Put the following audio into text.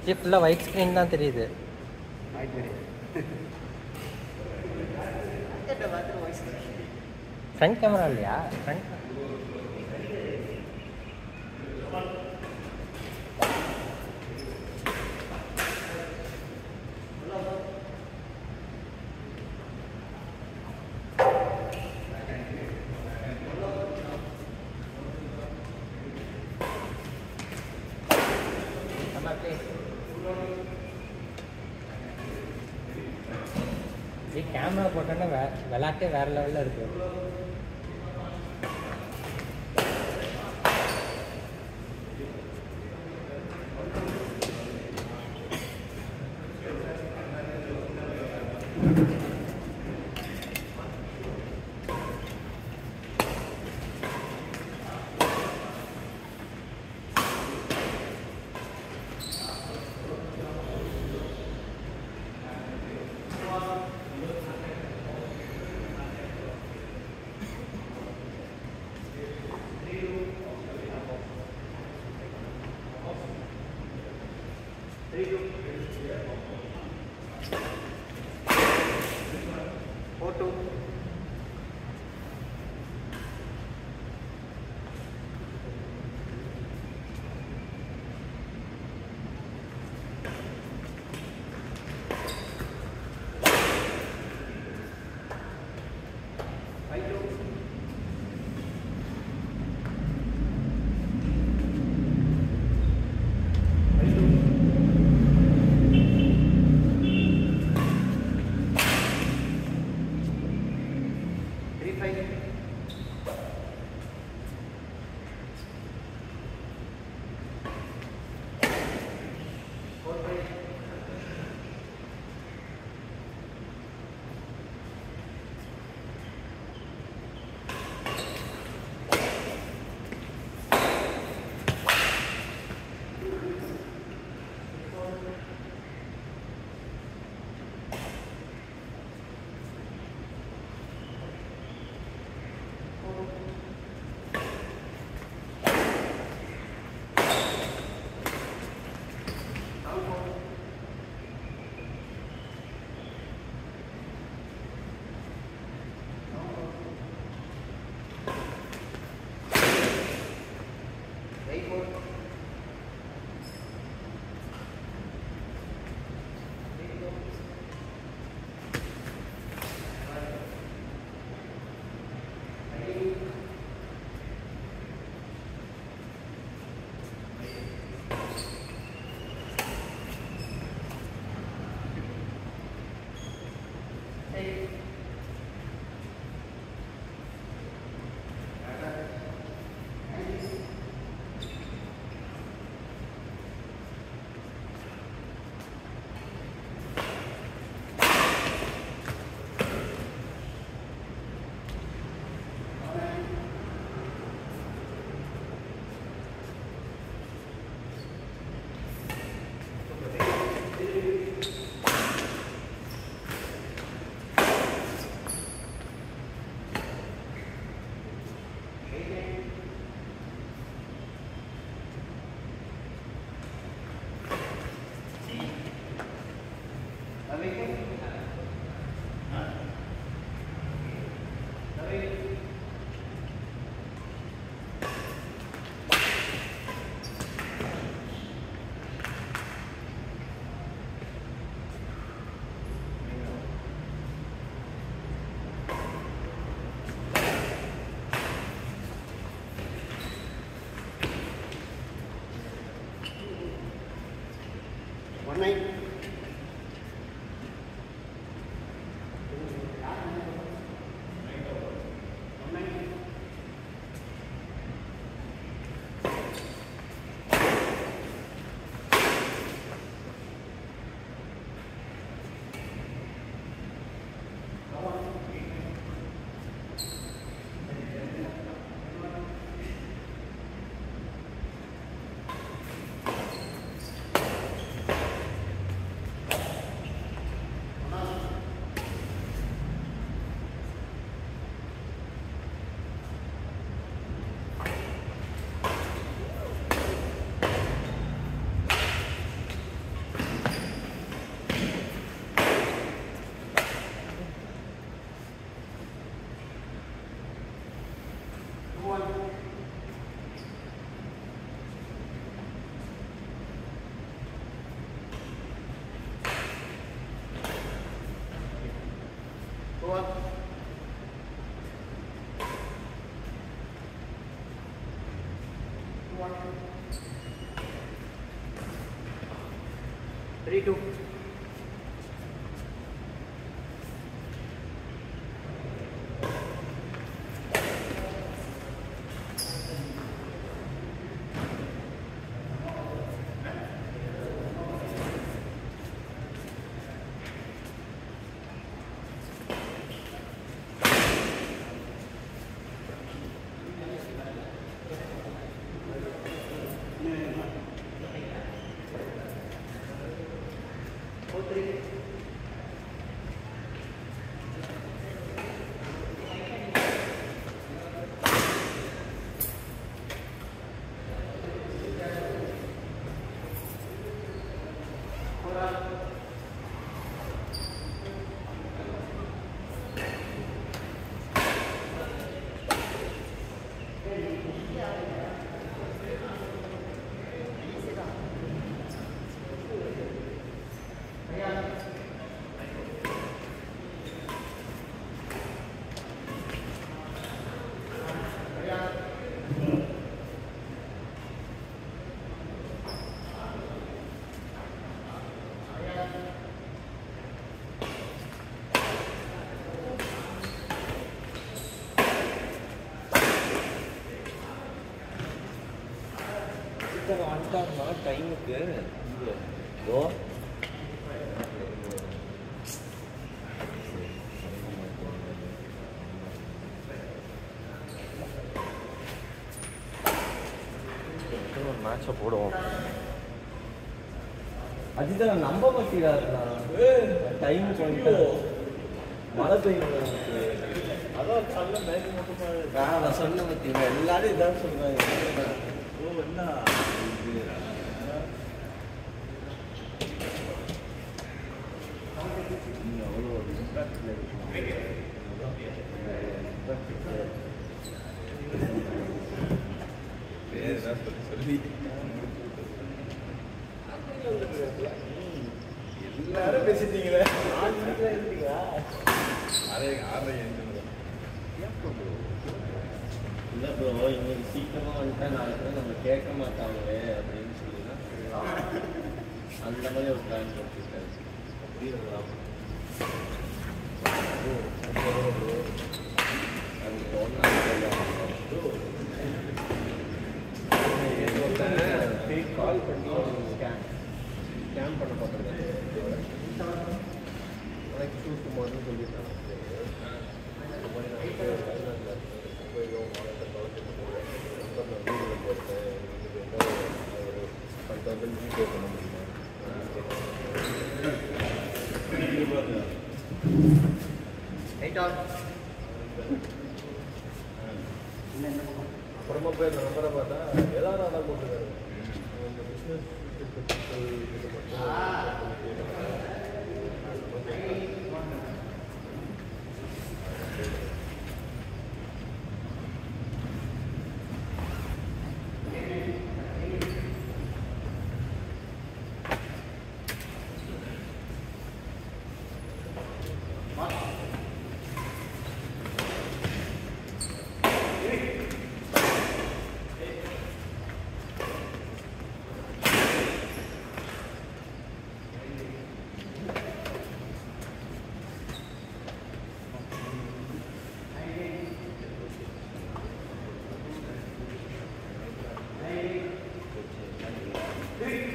சுற்றி ஃபுல்லாக white screen தான் தெரியுது ஃப்ரண்ட் கேமரா இல்லையா ஃப்ரண்ட் கேமரா போட்டோன்னா வே விளாட்டே வேறு லெவலில் இருக்கு த்ரீ டூ சீக்கிரம் வந்துட்டாங்கன்னா டைமுக்கு இதோ ஒரு மேட்சை போடுவோம் அதுதான் நம்ப மாட்டேங்கிறாருண்ணா டைமுக்கு வந்துட்டு மழை பெய்யும் அதான் காலைல மேட்ச் மட்டுமா நான் சொன்ன பார்த்தீங்க எல்லாரும் இதான் சொல்றாங்க ஓ என்ன இது நீங்க அவ்வளோ ஒரு இம்பாக்ட்ல பேர் என்ன சொல்லி சொல்லி எல்லாரும் பேசிட்டீங்களே ஆறே ஆறரை எழுந்துருந்தோம் இல்லை ப்ரோ இன்னைக்கு சீக்கிரமாக வந்துட்டா நாளைக்கு நம்ம கேட்க மாட்டாங்களே அப்படின்னு சொல்லி தான் அந்த மாதிரி ஒரு பிளான் போட்டுருக்காரு அது கால் பண்ணி ஸ்கேன் ஸ்கேன் பண்ண பார்த்துருக்காரு எனக்கு சூக்குமார்னு சொல்லிட்டாங்க அப்புறமா போய் அந்த நம்பரை பார்த்தா எல்லாரும் அதான் போட்டுருக்காரு இந்த பிஸ்னஸ் இது மட்டும் Three.